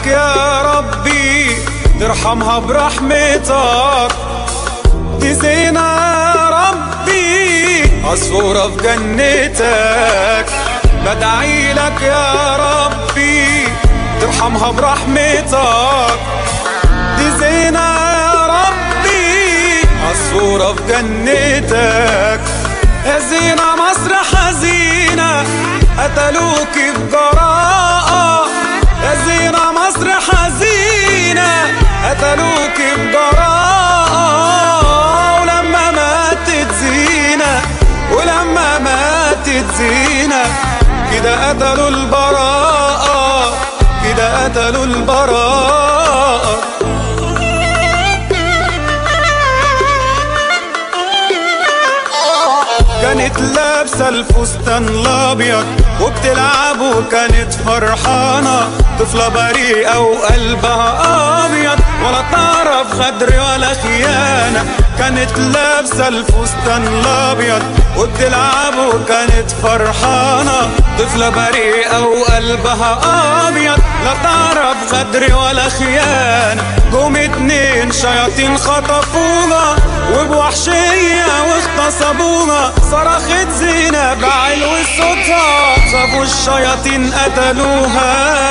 لك يا ربي ترحمها برحمتك دي زينة يا ربي عصفورة في جنتك بدعي لك يا ربي ترحمها برحمتك دي زينة يا ربي عصفورة في جنتك يا زينة مصر حزينة قتلوك بجراءة يا زينة مصر حزينة قتلوك بجراءة ولما ماتت زينة ولما ماتت زينة كده قتلوا البراءة كده قتلوا البراءة كانت لابسة الفستان الأبيض وبتلعب وكانت فرحانة طفلة بريئة وقلبها أبيض ولا تعرف غدر ولا خيانة كانت لابسة الفستان الأبيض وبتلعب وكانت فرحانة طفلة بريئة وقلبها أبيض لا تعرف غدر ولا خيانة جم اتنين شياطين خطفوها وبوحشية واغتصبوها صرخت زينة بعلو صوتها خافوا الشياطين قتلوها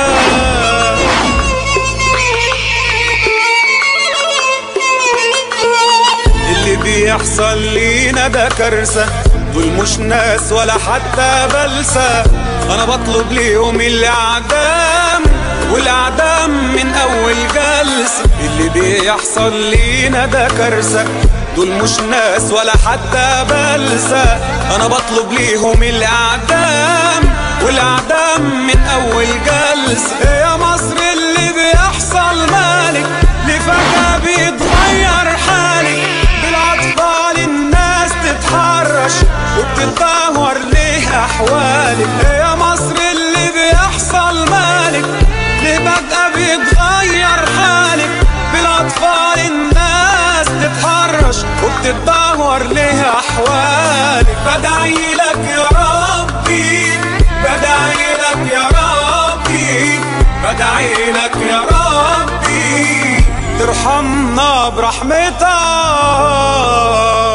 اللي بيحصل لينا ده كارثة دول مش ناس ولا حتى بلسة أنا بطلب ليهم الإعدام والإعدام من أول جلسة اللي بيحصل لينا ده كارثة دول مش ناس ولا حتى بلسة أنا بطلب ليهم الإعدام والإعدام من أول جلسة يا مصر اللي بيحصل مالك ليه فجأة بيتغير حالك بالأطفال الناس تتحرش وبتتدهور ليه أحوالك يا مصر اللي بيحصل مالك ليه فجأة بيتغير حالك بالأطفال الناس تتحرش وبتتدهور ليه أحوالك بدعي لك يا ربي بدعي لك يا ربي بدعي لك يا ربي ترحمنا برحمتك